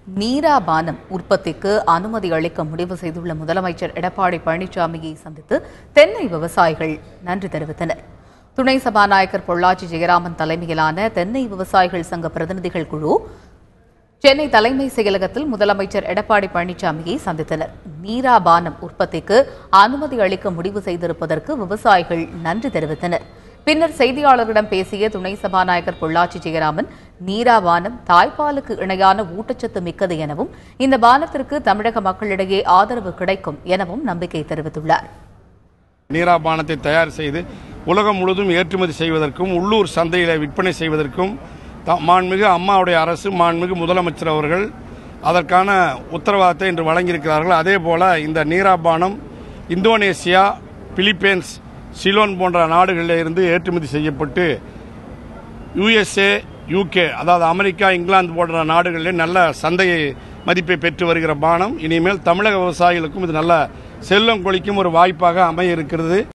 நீரா பானம் உற்பத்திக்கு அனுமதி அளிக்க முடிவு செய்துள்ள முதலமைச்சர் எடப்பாடி பழனிசாமியை சந்தித்து தென்னை விவசாயிகள் நன்றி தெரிவித்தனர் துணை சபாநாயகர் பொள்ளாச்சி ஜெயராமன் தலைமையிலான தென்னை விவசாயிகள் சங்க பிரதிநிதிகள் குழு சென்னை தலைமை செயலகத்தில் முதலமைச்சர் எடப்பாடி பழனிசாமியை சந்தித்தனர் நீரா பானம் உற்பத்திக்கு அனுமதி அளிக்க முடிவு செய்திருப்பதற்கு விவசாயிகள் நன்றி தெரிவித்தனர் பின்னர் செய்தியாளர்களிடம் பேசிய துணை சபாநாயகர் பொள்ளாச்சி ஜெயராமன் நீரா பானம் தாய்ப்பாலுக்கு இணையான ஊட்டச்சத்து மிக்கது எனவும் இந்த பானத்திற்கு தமிழக மக்களிடையே ஆதரவு கிடைக்கும் எனவும் நம்பிக்கை தெரிவித்துள்ளார் நீராபானத்தை தயார் செய்து உலகம் முழுவதும் ஏற்றுமதி செய்வதற்கும் உள்ளூர் சந்தையில விற்பனை செய்வதற்கும் த- மாண்புமிகு அம்மாவுடைய அரசு மாண்புமிகு முதலமைச்சர் அவர்கள் அதற்கான உத்தரவாதத்தை இன்று வழங்கியிருக்கிறார்கள் அதே போல இந்த நீராபானம் இந்தோனேசியா பிலிப்பைன்ஸ் சிலோன் போன்ற நாடுகளில் இருந்து ஏற்றுமதி செய்யப்பட்டு யுஎஸ்ஏ யூகே அதாவது அமெரிக்கா இங்கிலாந்து போன்ற நாடுகளில் நல்ல சந்தையை மதிப்பை பெற்று வருகிற பானம் இனிமேல் தமிழக விவசாயிகளுக்கும் இது நல்ல செல்வம் கொளிக்கும் ஒரு வாய்ப்பாக அமைய இருக்கிறது